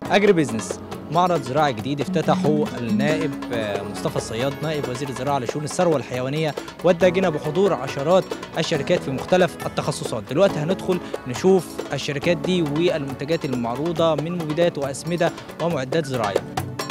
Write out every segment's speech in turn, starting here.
اجري بيزنس معرض زراعي جديد افتتحه النائب آه، مصطفى الصياد نائب وزير الزراعه لشؤون الثروه الحيوانيه والداجنه بحضور عشرات الشركات في مختلف التخصصات دلوقتي هندخل نشوف الشركات دي والمنتجات المعروضه من مبيدات واسمده ومعدات زراعيه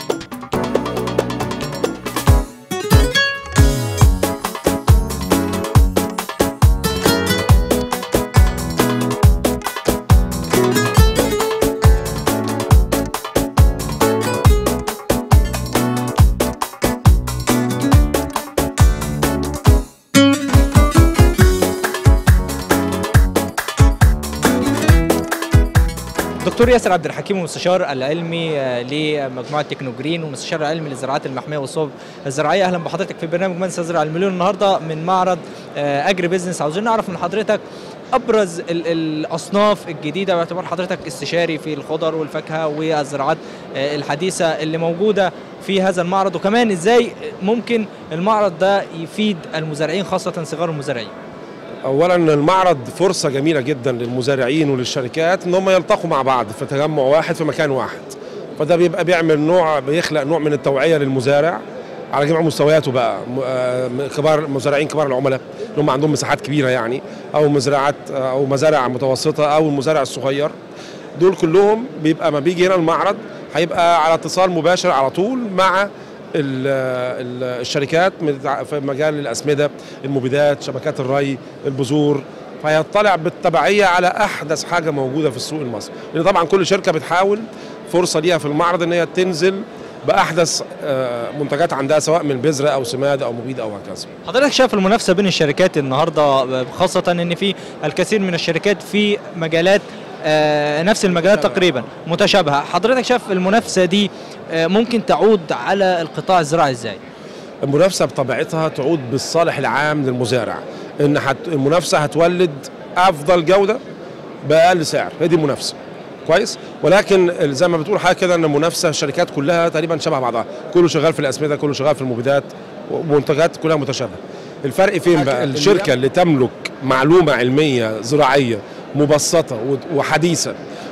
دكتور ياسر عبد الحكيم المستشار العلمي آه، لمجموعه تكنوجرين والمستشار العلمي للزراعات المحميه والصوب الزراعيه اهلا بحضرتك في برنامج من سيزرع المليون النهارده من معرض آه، اجري بيزنس عاوزين نعرف من حضرتك ابرز ال- الاصناف الجديده باعتبار حضرتك استشاري في الخضر والفاكهه والزراعات آه، الحديثه اللي موجوده في هذا المعرض وكمان ازاي ممكن المعرض ده يفيد المزارعين خاصه صغار المزارعين اولا المعرض فرصه جميله جدا للمزارعين وللشركات ان هم يلتقوا مع بعض في تجمع واحد في مكان واحد فده بيبقى بيعمل نوع بيخلق نوع من التوعيه للمزارع على جميع مستوياته بقى م- آه، كبار مزارعين كبار العملاء اللي هم عندهم مساحات كبيره يعني او مزرعات او مزارع متوسطه او المزارع الصغير دول كلهم بيبقى ما بيجي هنا المعرض هيبقى على اتصال مباشر على طول مع ال- ال- الشركات من- في مجال الاسمده المبيدات شبكات الري البذور فيطلع بالتبعيه على احدث حاجه موجوده في السوق المصري لان طبعا كل شركه بتحاول فرصه ليها في المعرض ان هي تنزل باحدث آه، منتجات عندها سواء من بذره او سماد او مبيد او هكذا حضرتك شايف المنافسه بين الشركات النهارده خاصه ان في الكثير من الشركات في مجالات آه، نفس المجالات تقريبا متشابهه حضرتك شايف المنافسه دي آه، ممكن تعود على القطاع الزراعي ازاي المنافسه بطبيعتها تعود بالصالح العام للمزارع ان هت المنافسه هتولد افضل جوده باقل سعر هي دي المنافسه كويس ولكن زي ما بتقول حاجه كده ان المنافسه الشركات كلها تقريبا شبه بعضها كله شغال في الاسمده كله شغال في المبيدات ومنتجات كلها متشابهه الفرق فين بقى الشركه اللي تملك معلومه علميه زراعيه مبسطه وحديثه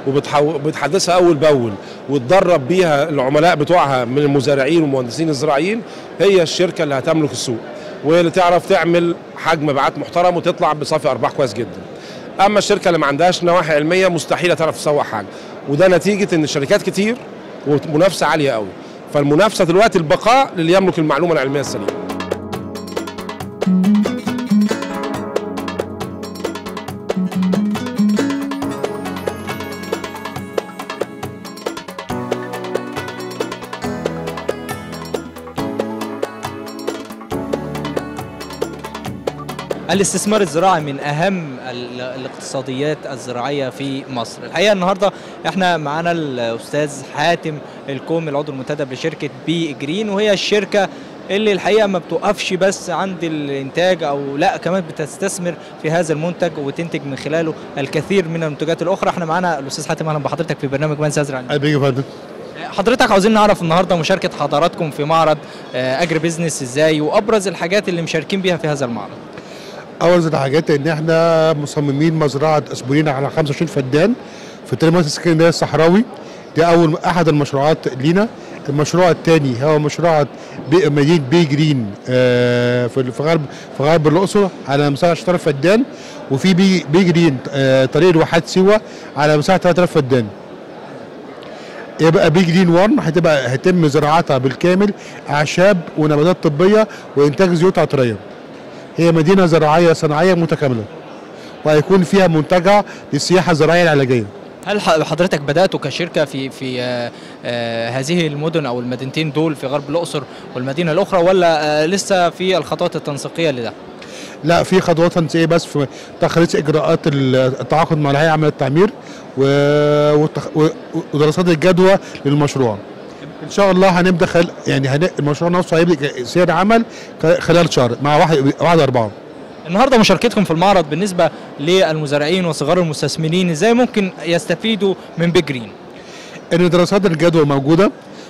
وبتحدثها اول باول وتدرب بيها العملاء بتوعها من المزارعين والمهندسين الزراعيين هي الشركه اللي هتملك السوق واللي تعرف تعمل حجم مبيعات محترم وتطلع بصافي ارباح كويس جدا اما الشركه اللي ما عندهاش نواحي علميه مستحيل تعرف تسوق حاجه وده نتيجه ان الشركات كتير ومنافسه عاليه قوي فالمنافسه دلوقتي البقاء للي يملك المعلومه العلميه السليمه الاستثمار الزراعي من اهم ال- الاقتصاديات الزراعيه في مصر الحقيقه النهارده احنا معانا الاستاذ حاتم الكوم العضو المنتدب لشركه بي جرين وهي الشركه اللي الحقيقه ما بتوقفش بس عند الانتاج او لا كمان بتستثمر في هذا المنتج وتنتج من خلاله الكثير من المنتجات الاخرى احنا معانا الاستاذ حاتم اهلا بحضرتك في برنامج من سيزرع أهلا يا فندم حضرتك عاوزين نعرف النهارده مشاركه حضراتكم في معرض آه، اجري بيزنس ازاي وابرز الحاجات اللي مشاركين بيها في هذا المعرض أول الحاجات إن إحنا مصممين مزرعة أسبرين على 25 فدان في ترمية اسكندرية الصحراوي دي أول أحد المشروعات لينا المشروع الثاني هو مشروع بي مدينة بي جرين آه، في في غرب في غرب الأقصر على مساحة 10000 فدان وفي بي, بي جرين آه، طريق الواحات سيوة على مساحة 3000 فدان يبقى بي جرين 1 هتبقى هيتم زراعتها بالكامل اعشاب ونباتات طبيه وانتاج زيوت عطريه. هي مدينه زراعيه صناعيه متكامله. وهيكون فيها منتجع للسياحه الزراعيه العلاجيه. هل ح- حضرتك بداتوا كشركه في في آه، آه، هذه المدن او المدينتين دول في غرب الاقصر والمدينه الاخرى ولا آه، لسه في الخطوات التنسيقيه لده؟ لا في خطوات تنسيقيه بس في تخليص اجراءات التعاقد مع الهيئه عمل التعمير و- وتخ- و- ودراسات الجدوى للمشروع. ان شاء الله هنبدا خل... يعني هن... المشروع نفسه هيبدا سير عمل خ- خلال شهر مع واحد واحد اربعه. النهارده مشاركتكم في المعرض بالنسبه للمزارعين وصغار المستثمرين ازاي ممكن يستفيدوا من بيج جرين؟ ان دراسات الجدوى موجوده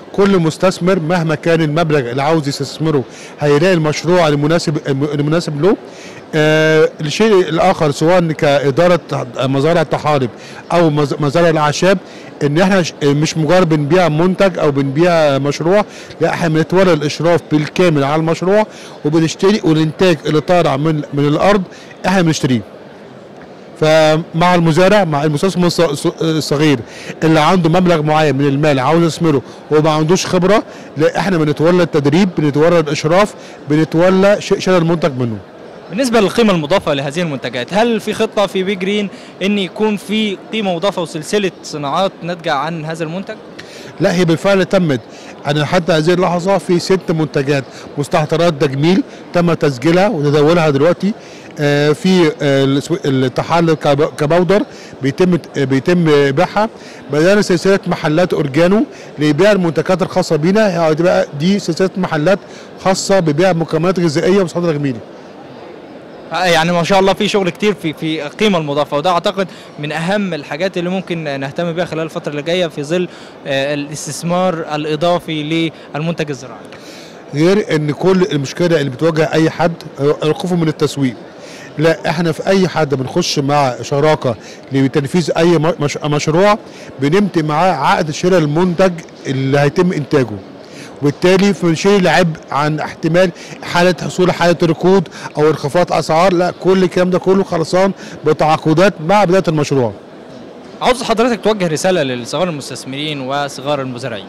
كل مستثمر مهما كان المبلغ اللي عاوز يستثمره هيلاقي المشروع المناسب المناسب له آه الشيء الاخر سواء كاداره مزارع الطحالب او مز- مزارع الاعشاب ان احنا ش- مش مجرد بنبيع منتج او بنبيع مشروع لا احنا بنتولى الاشراف بالكامل على المشروع وبنشتري والانتاج اللي طالع من من الارض احنا بنشتريه فمع المزارع مع المستثمر الص- الص- الصغير اللي عنده مبلغ معين من المال عاوز يستثمره وما عندوش خبره لا احنا بنتولى التدريب بنتولى الاشراف بنتولى ش- شراء المنتج منه بالنسبه للقيمه المضافه لهذه المنتجات هل في خطه في بي جرين ان يكون في قيمه مضافه وسلسله صناعات ناتجه عن هذا المنتج لا هي بالفعل تمت انا حتى هذه اللحظه في ست منتجات مستحضرات تجميل تم تسجيلها وتداولها دلوقتي آه، في آه، السو- الطحال كب- كبودر بيتم بيتم بيعها بدانا سلسله محلات اورجانو لبيع المنتجات الخاصه بينا دي بقى دي سلسله محلات خاصه ببيع مكملات غذائيه ومستحضرات تجميلي آه، يعني ما شاء الله في شغل كتير في في القيمه المضافه وده اعتقد من اهم الحاجات اللي ممكن نهتم بها خلال الفتره اللي جايه في ظل آه، الاستثمار الاضافي للمنتج الزراعي غير ان كل المشكله اللي بتواجه اي حد هو الخوف من التسويق لا احنا في اي حد بنخش مع شراكه لتنفيذ اي م- مش مشروع بنمضي معاه عقد شراء المنتج اللي هيتم انتاجه وبالتالي فنشيل العبء عن احتمال حاله حصول حاله ركود او انخفاض اسعار لا كل الكلام ده كله خلصان بتعاقدات مع بدايه المشروع عاوز حضرتك توجه رساله لصغار المستثمرين وصغار المزارعين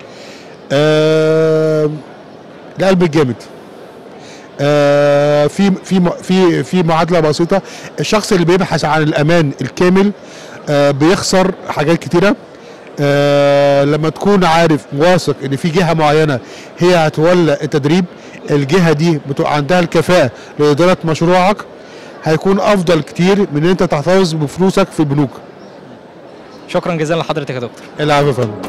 آه القلب الجامد آه في في م- في في معادله بسيطه الشخص اللي بيبحث عن الامان الكامل آه بيخسر حاجات كتيره آه لما تكون عارف واثق ان في جهه معينه هي هتولى التدريب الجهه دي بتبقى عندها الكفاءه لاداره مشروعك هيكون افضل كتير من ان انت تحتفظ بفلوسك في البنوك شكرا جزيلا لحضرتك يا دكتور العفو يا فندم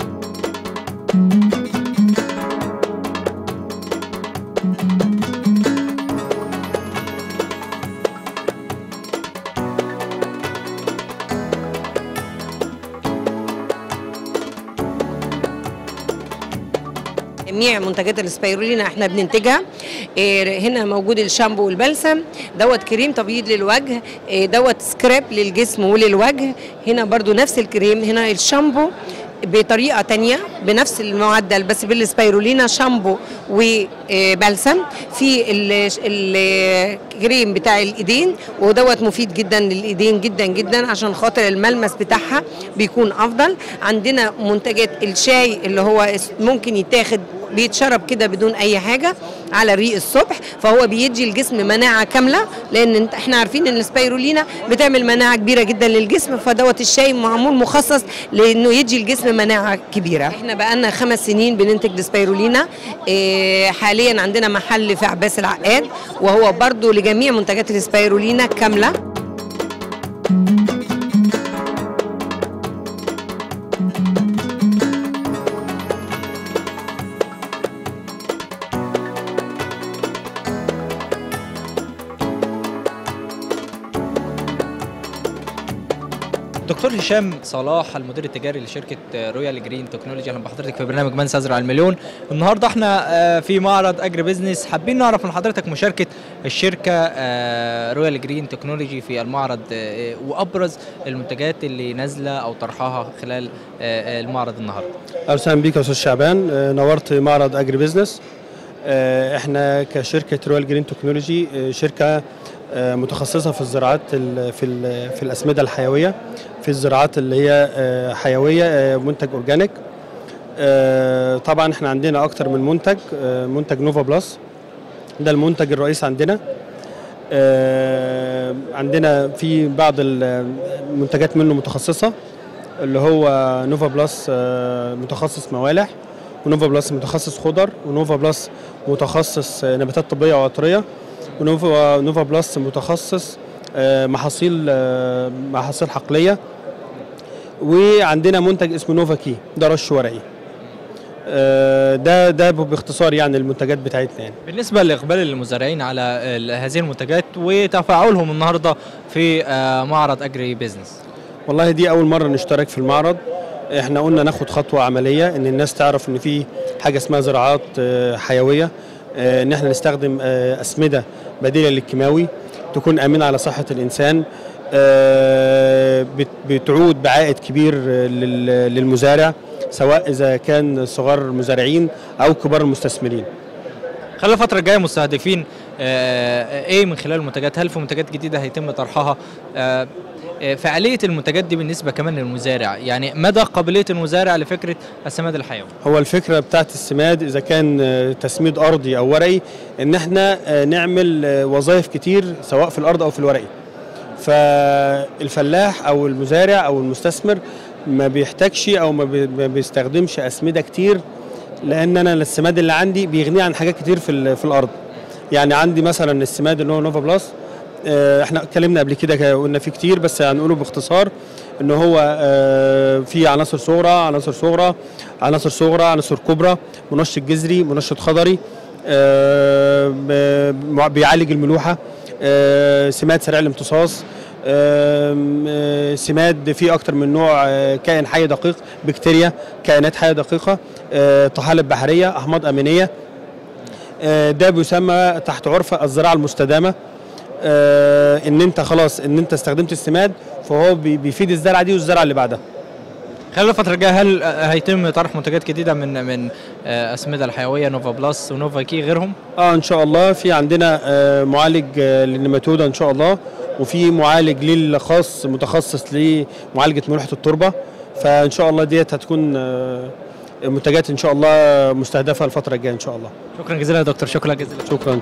جميع منتجات السبايرولينا احنا بننتجها إيه، هنا موجود الشامبو والبلسم دوت كريم تبييض للوجه إيه، دوت سكراب للجسم وللوجه هنا برضو نفس الكريم هنا الشامبو بطريقه تانية بنفس المعدل بس بالسبايرولينا شامبو وبلسم في ال- الكريم بتاع الايدين ودوت مفيد جدا للايدين جدا جدا عشان خاطر الملمس بتاعها بيكون افضل عندنا منتجات الشاي اللي هو اس- ممكن يتاخد بيتشرب كده بدون اي حاجه على الريق الصبح فهو بيدي الجسم مناعه كامله لان انت- احنا عارفين ان السبايرولينا بتعمل مناعه كبيره جدا للجسم فدوت الشاي معمول مخصص لانه يدي الجسم مناعه كبيره احنا بقالنا خمس سنين بننتج السبايرولينا إيه، حاليا عندنا محل في عباس العقاد وهو برضو لجميع منتجات السبايرولينا كامله دكتور هشام صلاح المدير التجاري لشركه رويال جرين تكنولوجي اهلا بحضرتك في برنامج من سيزرع المليون النهارده احنا آه، في معرض اجري بيزنس حابين نعرف من حضرتك مشاركه الشركه آه، رويال جرين تكنولوجي في المعرض آه، وابرز المنتجات اللي نازله او طرحها خلال آه، المعرض النهارده اهلا وسهلا بيك يا استاذ شعبان آه، نورت معرض اجري بزنس آه، احنا كشركه رويال جرين تكنولوجي آه، شركه آه، متخصصه في الزراعات ال- في ال- في الاسمده الحيويه في الزراعات اللي هي آه، حيويه آه، منتج اورجانيك آه، طبعا احنا عندنا اكتر من منتج آه، منتج نوفا بلس ده المنتج الرئيسي عندنا آه، عندنا في بعض المنتجات منه متخصصه اللي هو نوفا بلس آه، متخصص موالح ونوفا بلس متخصص خضر ونوفا بلس متخصص آه، نباتات طبيه وعطريه ونوفا نوفا بلس متخصص آه، محاصيل آه، محاصيل حقليه وعندنا منتج اسمه نوفا كي ده رش ورقي آه، ده ده باختصار يعني المنتجات بتاعتنا يعني بالنسبه لاقبال المزارعين على ال- هذه المنتجات وتفاعلهم النهارده في آه، معرض اجري بيزنس والله دي اول مره نشترك في المعرض احنا قلنا ناخد خطوه عمليه ان الناس تعرف ان في حاجه اسمها زراعات آه، حيويه آه، ان احنا نستخدم آه، اسمده بديله للكيماوي تكون امنه على صحه الانسان آه، بت- بتعود بعائد كبير آه، لل- للمزارع سواء اذا كان صغار المزارعين او كبار المستثمرين خلال الفترة الجاية مستهدفين آه، ايه من خلال المنتجات هل في منتجات جديدة هيتم طرحها آه، آه، فعالية المنتجات دي بالنسبة كمان للمزارع يعني مدى قابلية المزارع لفكرة السماد الحيوي هو الفكره بتاعت السماد اذا كان آه، تسميد ارضي او ورقي ان احنا آه، نعمل آه، وظائف كتير سواء في الارض او في الورقي فالفلاح او المزارع او المستثمر ما بيحتاجش او ما بي- ما بيستخدمش اسمده كتير لان انا السماد اللي عندي بيغني عن حاجات كتير في ال- في الارض يعني عندي مثلا السماد اللي هو نوفا بلس آه، احنا اتكلمنا قبل كده ك- قلنا فيه كتير بس هنقوله باختصار ان هو آه، فيه عناصر صغرى عناصر صغرى عناصر صغرى عناصر كبرى منشط جذري منشط خضري آه، ب- بيعالج الملوحه آه، سماد سريع الامتصاص آم، آه، سماد فيه اكتر من نوع آه، كائن حي دقيق بكتيريا كائنات حيه دقيقه آه، طحالب بحريه احماض امينيه آه، ده بيسمى تحت عرف الزراعه المستدامه آه، ان انت خلاص ان انت استخدمت السماد فهو بي- بيفيد الزرعه دي والزرعه اللي بعدها خلال الفترة الجاية هل آه، هيتم طرح منتجات جديدة من من آه، أسمدة الحيوية نوفا بلس ونوفا كي غيرهم اه ان شاء الله في عندنا آه، معالج آه، للنيماتودا ان شاء الله وفي معالج للخاص متخصص لمعالجه ملوحه التربه فان شاء الله ديت هتكون آه، منتجات ان شاء الله مستهدفه الفتره الجايه ان شاء الله شكرا جزيلا يا دكتور شكرا جزيلا شكرا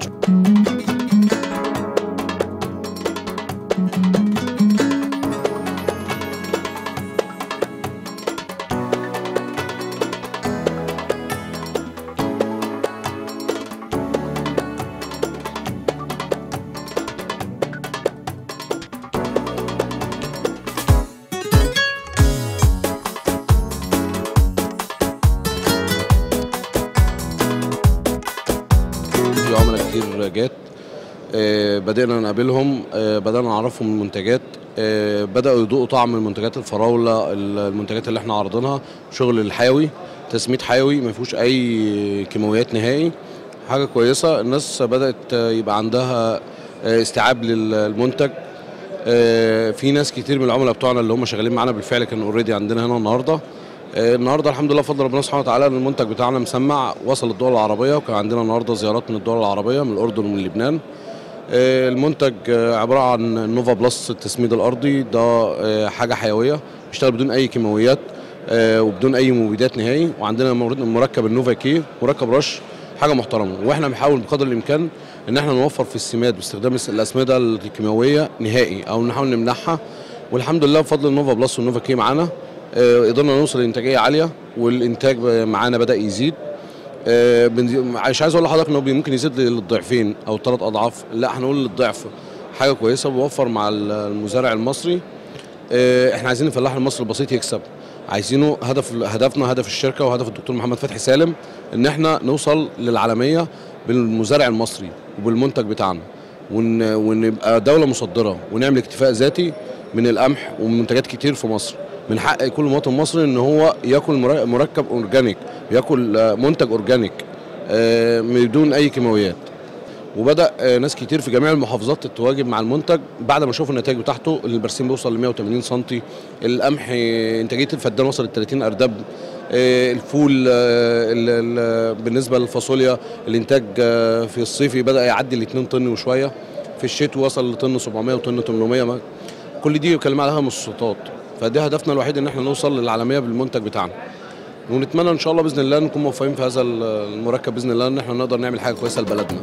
في عملاء كتير جات آه، بدأنا نقابلهم آه، بدأنا نعرفهم المنتجات آه، بدأوا يذوقوا طعم المنتجات الفراولة المنتجات اللي احنا عارضينها شغل الحيوي تسميد حيوي ما فيهوش أي كيماويات نهائي حاجة كويسة الناس بدأت آه، يبقى عندها آه، استيعاب للمنتج آه، في ناس كتير من العملاء بتوعنا اللي هم شغالين معانا بالفعل كانوا اوريدي عندنا هنا النهارده آه، النهارده الحمد لله بفضل ربنا سبحانه وتعالى ان المنتج بتاعنا مسمع وصل الدول العربيه وكان عندنا النهارده زيارات من الدول العربيه من الاردن ومن لبنان آه، المنتج آه، عباره عن نوفا بلس التسميد الارضي ده آه، حاجه حيويه بيشتغل بدون اي كيماويات آه، وبدون اي مبيدات نهائي وعندنا مر- مركب النوفا كي مركب رش حاجه محترمه واحنا بنحاول بقدر الامكان ان احنا نوفر في السماد باستخدام الس- الاسمده الكيماويه نهائي او نحاول نمنعها والحمد لله بفضل النوفا بلس والنوفا كي معانا آه، قدرنا نوصل لانتاجيه عاليه والانتاج معانا بدا يزيد آه، بن- مش عايز اقول لحضرتك انه بي- ممكن يزيد للضعفين او ثلاث اضعاف لا هنقول للضعف حاجه كويسه بوفر مع ال- المزارع المصري آه، احنا عايزين الفلاح المصري البسيط يكسب عايزينه هدف هدفنا هدف الشركه وهدف الدكتور محمد فتحي سالم ان احنا نوصل للعالميه بالمزارع المصري وبالمنتج بتاعنا ون ونبقى دوله مصدره ونعمل اكتفاء ذاتي من القمح ومن منتجات كتير في مصر من حق كل مواطن مصري ان هو ياكل مر- مركب اورجانيك ياكل آه، منتج اورجانيك آه، بدون اي كيماويات وبدا آه، ناس كتير في جميع المحافظات تتواجد مع المنتج بعد ما شافوا النتائج بتاعته البرسيم بيوصل ل 180 سم القمح آه، انتاجيه الفدان وصلت 30 اردب آه، الفول آه، ال- ال- بالنسبه للفاصوليا الانتاج آه، في الصيفي بدا يعدي ال 2 طن وشويه في الشتاء وصل لطن 700 وطن 800 ما- كل دي بيتكلم عليها متوسطات فدي هدفنا الوحيد ان احنا نوصل للعالميه بالمنتج بتاعنا ونتمنى ان شاء الله باذن الله نكون موفقين في هذا المركب باذن الله ان احنا نقدر نعمل حاجه كويسه لبلدنا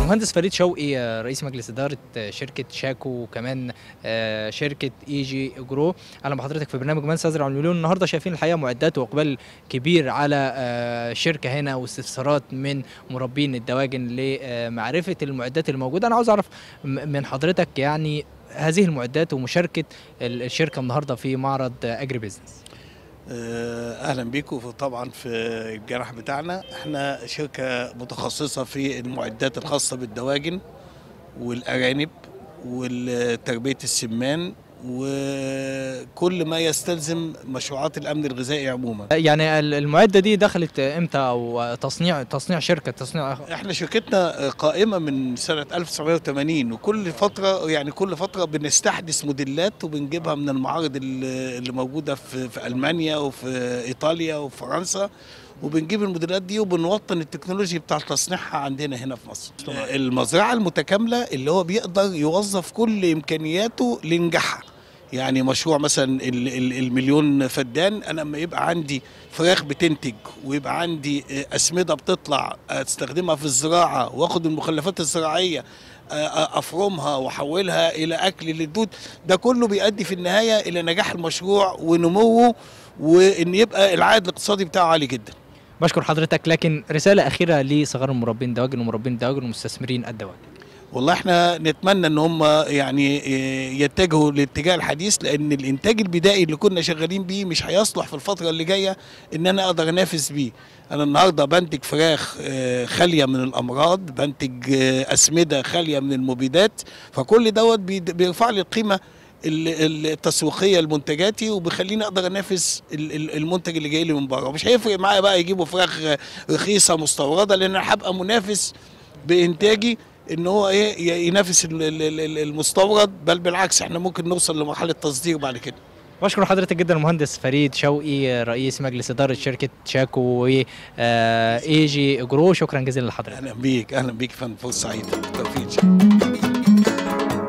المهندس فريد شوقي آه، رئيس مجلس اداره آه، شركه شاكو وكمان آه، شركه اي جي جرو اهلا بحضرتك في برنامج من سيزرع المليون النهارده شايفين الحقيقه معدات واقبال كبير على آه، شركه هنا واستفسارات من مربين الدواجن لمعرفه المعدات الموجوده انا عاوز اعرف م- من حضرتك يعني هذه المعدات ومشاركه ال- الشركه النهارده في معرض آه، اجري بيزنس آه، اهلا بيكم طبعا في الجرح بتاعنا احنا شركه متخصصه في المعدات الخاصه بالدواجن والارانب وتربيه السمان وكل ما يستلزم مشروعات الامن الغذائي عموما يعني ال- المعده دي دخلت امتى او تصنيع تصنيع شركه تصنيع احنا شركتنا قائمه من سنه 1980 وكل فتره يعني كل فتره بنستحدث موديلات وبنجيبها من المعارض اللي اللي موجوده في في المانيا وفي ايطاليا وفرنسا وبنجيب الموديلات دي وبنوطن التكنولوجي بتاع تصنيعها عندنا هنا في مصر المزرعه المتكامله اللي هو بيقدر يوظف كل امكانياته لنجاحها يعني مشروع مثلا ال- ال- المليون فدان انا لما يبقى عندي فراخ بتنتج ويبقى عندي آه، اسمده بتطلع استخدمها في الزراعه واخد المخلفات الزراعيه آه، آه، افرمها واحولها الى اكل للدود ده كله بيؤدي في النهايه الى نجاح المشروع ونموه وان يبقى العائد الاقتصادي بتاعه عالي جدا بشكر حضرتك لكن رساله اخيره لصغار المربين الدواجن ومربين الدواجن ومستثمرين الدواجن والله احنا نتمنى ان هم يعني إيه، يتجهوا للاتجاه الحديث لان الانتاج البدائي اللي كنا شغالين بيه مش هيصلح في الفتره اللي جايه ان انا اقدر انافس بيه انا النهارده بنتج فراخ آه، خاليه من الامراض بنتج آه، اسمده خاليه من المبيدات فكل دوت بيد- بيرفع لي القيمه ال- ال- التسويقيه لمنتجاتي وبيخليني اقدر انافس ال- ال- المنتج اللي جاي لي من بره ومش هيفرق معايا بقى يجيبوا فراخ آه، رخيصه مستورده لان انا هبقى منافس بانتاجي ان هو ايه ي- ينافس ال- ال- ال- المستورد بل بالعكس احنا ممكن نوصل لمرحله تصدير بعد كده بشكر حضرتك جدا المهندس فريد شوقي رئيس مجلس اداره شركه شاكو و اي جي جرو شكرا جزيلا لحضرتك اهلا بيك اهلا بيك يا فندم فرصه سعيده بالتوفيق إن شاء الله.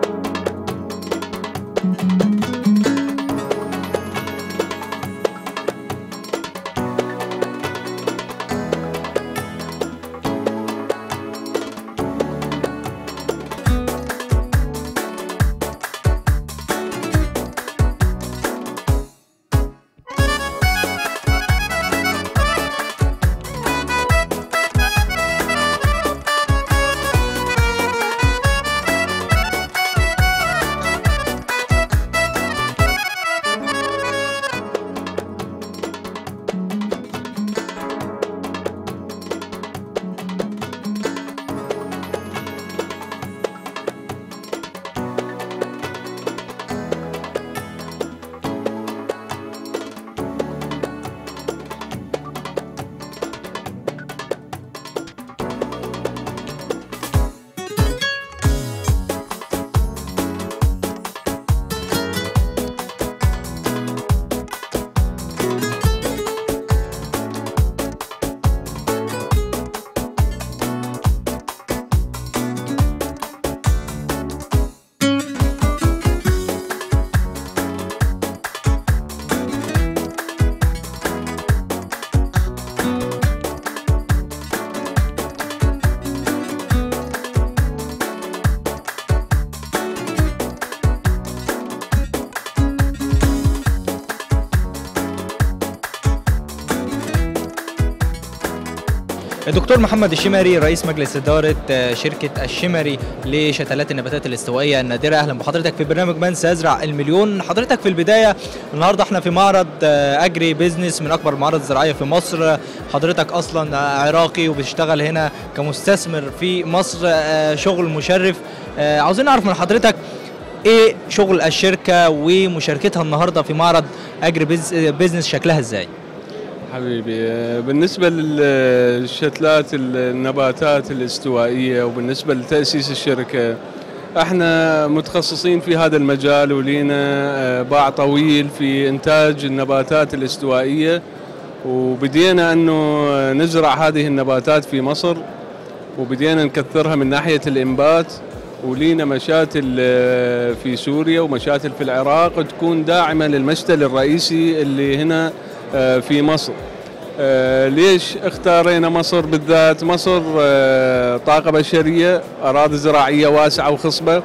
الدكتور محمد الشمري رئيس مجلس اداره آه، شركه الشمري لشتلات النباتات الاستوائيه النادره اهلا بحضرتك في برنامج من سيزرع المليون حضرتك في البدايه النهارده احنا في معرض آه، اجري بيزنس من اكبر المعارض الزراعيه في مصر حضرتك اصلا آه، عراقي وبتشتغل هنا كمستثمر في مصر آه، شغل مشرف آه، عاوزين نعرف من حضرتك ايه شغل الشركه ومشاركتها النهارده في معرض اجري بيز- بيزنس شكلها ازاي حبيبي آه، بالنسبة للشتلات النباتات الاستوائية وبالنسبة لتأسيس الشركة احنا متخصصين في هذا المجال ولينا آه، باع طويل في انتاج النباتات الاستوائية وبدينا انه نزرع هذه النباتات في مصر وبدينا نكثرها من ناحية الانبات ولينا مشاتل آه، في سوريا ومشاتل في العراق تكون داعمة للمشتل الرئيسي اللي هنا آه، في مصر آه، ليش اختارينا مصر بالذات مصر آه، طاقة بشرية أراضي زراعية واسعة وخصبة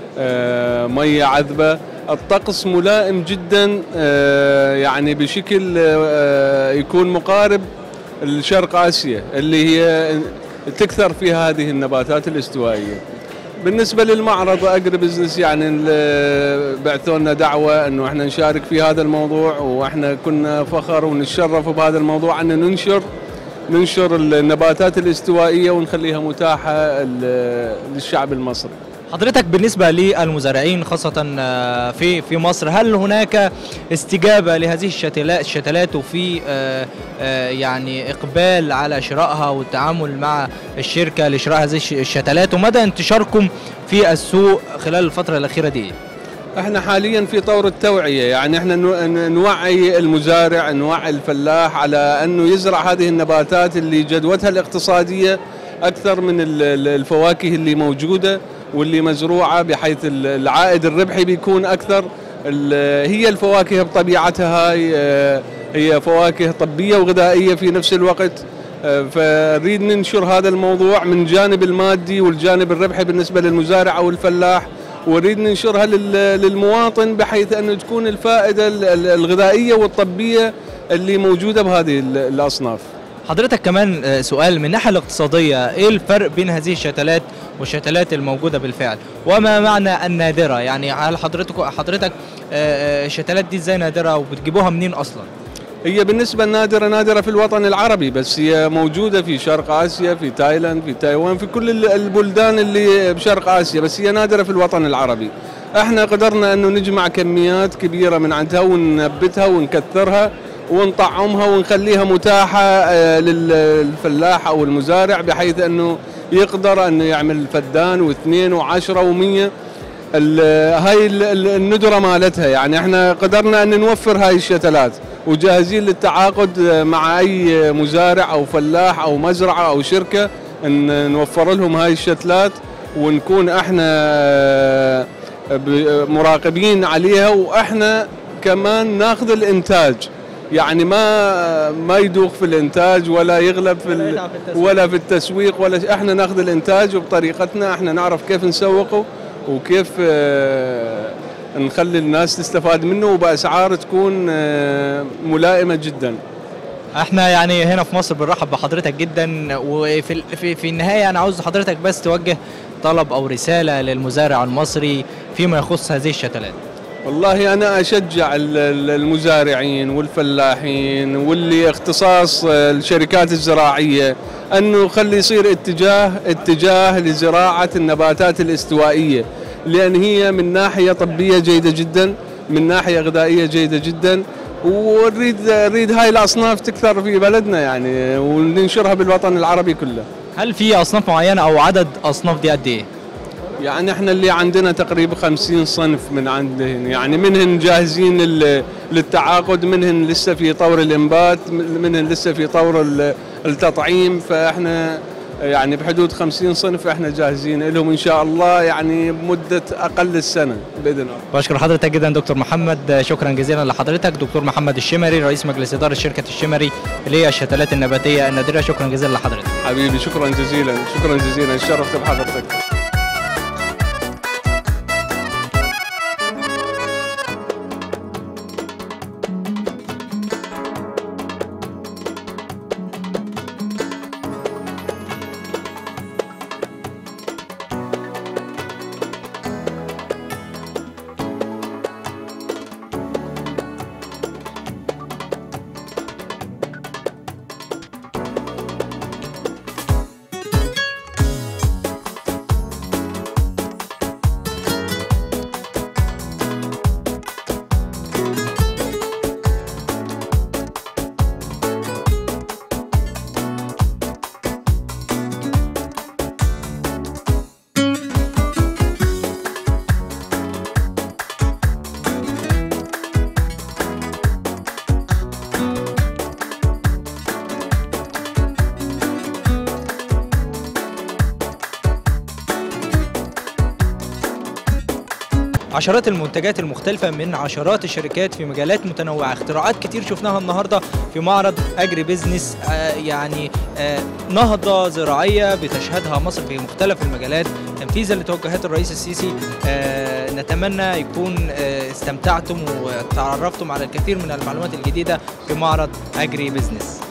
آه، مية عذبة الطقس ملائم جدا آه، يعني بشكل آه، يكون مقارب لشرق آسيا اللي هي تكثر فيها هذه النباتات الاستوائية بالنسبة للمعرض أجري بزنس يعني ال- بعثوا لنا دعوة أنه احنا نشارك في هذا الموضوع واحنا كنا فخر ونتشرف بهذا الموضوع أن ننشر ننشر النباتات الاستوائية ونخليها متاحة ال- للشعب المصري حضرتك بالنسبة للمزارعين خاصة آه، في في مصر هل هناك استجابة لهذه الشتلات الشتلات وفي آه، آه، يعني إقبال على شرائها والتعامل مع الشركة لشراء هذه الش- الشتلات ومدى انتشاركم في السوق خلال الفترة الأخيرة دي؟ احنا حاليا في طور التوعية يعني احنا نو- ن- نوعي المزارع نوعي الفلاح على انه يزرع هذه النباتات اللي جدوتها الاقتصادية اكثر من ال- ال- الفواكه اللي موجودة واللي مزروعة بحيث ال- العائد الربحي بيكون اكثر ال- هي الفواكه بطبيعتها هاي آه، هي فواكه طبية وغذائية في نفس الوقت آه، فنريد ننشر هذا الموضوع من جانب المادي والجانب الربحي بالنسبة للمزارع أو الفلاح ونريد ننشرها لل- للمواطن بحيث أنه تكون الفائدة ال- ال- الغذائية والطبية اللي موجودة بهذه ال- الأصناف حضرتك كمان آه، سؤال من الناحية الاقتصادية ايه الفرق بين هذه الشتلات والشتلات الموجودة بالفعل وما معنى النادرة يعني هل حضرتك حضرتك آه، آه، الشتلات دي ازاي نادرة وبتجيبوها منين اصلا هي بالنسبة نادرة نادرة في الوطن العربي بس هي موجودة في شرق آسيا في تايلاند في تايوان في كل ال- البلدان اللي بشرق آسيا بس هي نادرة في الوطن العربي احنا قدرنا انه نجمع كميات كبيرة من عندها وننبتها ونكثرها ونطعمها ونخليها متاحة آه، للفلاح او المزارع بحيث انه يقدر انه يعمل فدان واثنين وعشرة ومية ال- هاي ال- ال- الندرة مالتها يعني احنا قدرنا ان نوفر هاي الشتلات وجاهزين للتعاقد مع اي مزارع او فلاح او مزرعة او شركة ان نوفر لهم هاي الشتلات ونكون احنا آه، ب- مراقبين عليها واحنا كمان ناخذ الانتاج يعني ما ما يدوخ في الانتاج ولا يغلب في ال- يتعب في التسويق. ولا في التسويق ولا احنا ناخذ الانتاج وبطريقتنا احنا نعرف كيف نسوقه وكيف آه، نخلي الناس تستفاد منه وباسعار تكون آه، ملائمه جدا احنا يعني هنا في مصر بنرحب بحضرتك جدا وفي ال- في في النهايه انا عاوز حضرتك بس توجه طلب او رساله للمزارع المصري فيما يخص هذه الشتلات والله انا اشجع ال- ال- المزارعين والفلاحين واللي اختصاص آه، الشركات الزراعيه انه خلي يصير اتجاه اتجاه لزراعه النباتات الاستوائيه لان هي من ناحيه طبيه جيده جدا من ناحيه غذائيه جيده جدا ونريد نريد هاي الاصناف تكثر في بلدنا يعني وننشرها بالوطن العربي كله هل في اصناف معينه او عدد اصناف دي قد ايه يعني احنا اللي عندنا تقريبا 50 صنف من عندهن يعني منهن جاهزين لل- للتعاقد منهن لسه في طور الانبات منهن لسه في طور ال- التطعيم فاحنا يعني بحدود 50 صنف احنا جاهزين لهم ان شاء الله يعني بمده اقل السنه باذن الله بشكر حضرتك جدا دكتور محمد شكرا جزيلا لحضرتك دكتور محمد الشمري رئيس مجلس اداره شركه الشمري للشتلات النباتيه النادره شكرا جزيلا لحضرتك حبيبي شكرا جزيلا شكرا جزيلا شرفت بحضرتك عشرات المنتجات المختلفة من عشرات الشركات في مجالات متنوعة اختراعات كتير شفناها النهاردة في معرض أجري بيزنس آه، يعني آه، نهضة زراعية بتشهدها مصر في مختلف المجالات تنفيذا لتوجهات الرئيس السيسي آه، نتمنى يكون آه، استمتعتم وتعرفتم على الكثير من المعلومات الجديدة في معرض أجري بيزنس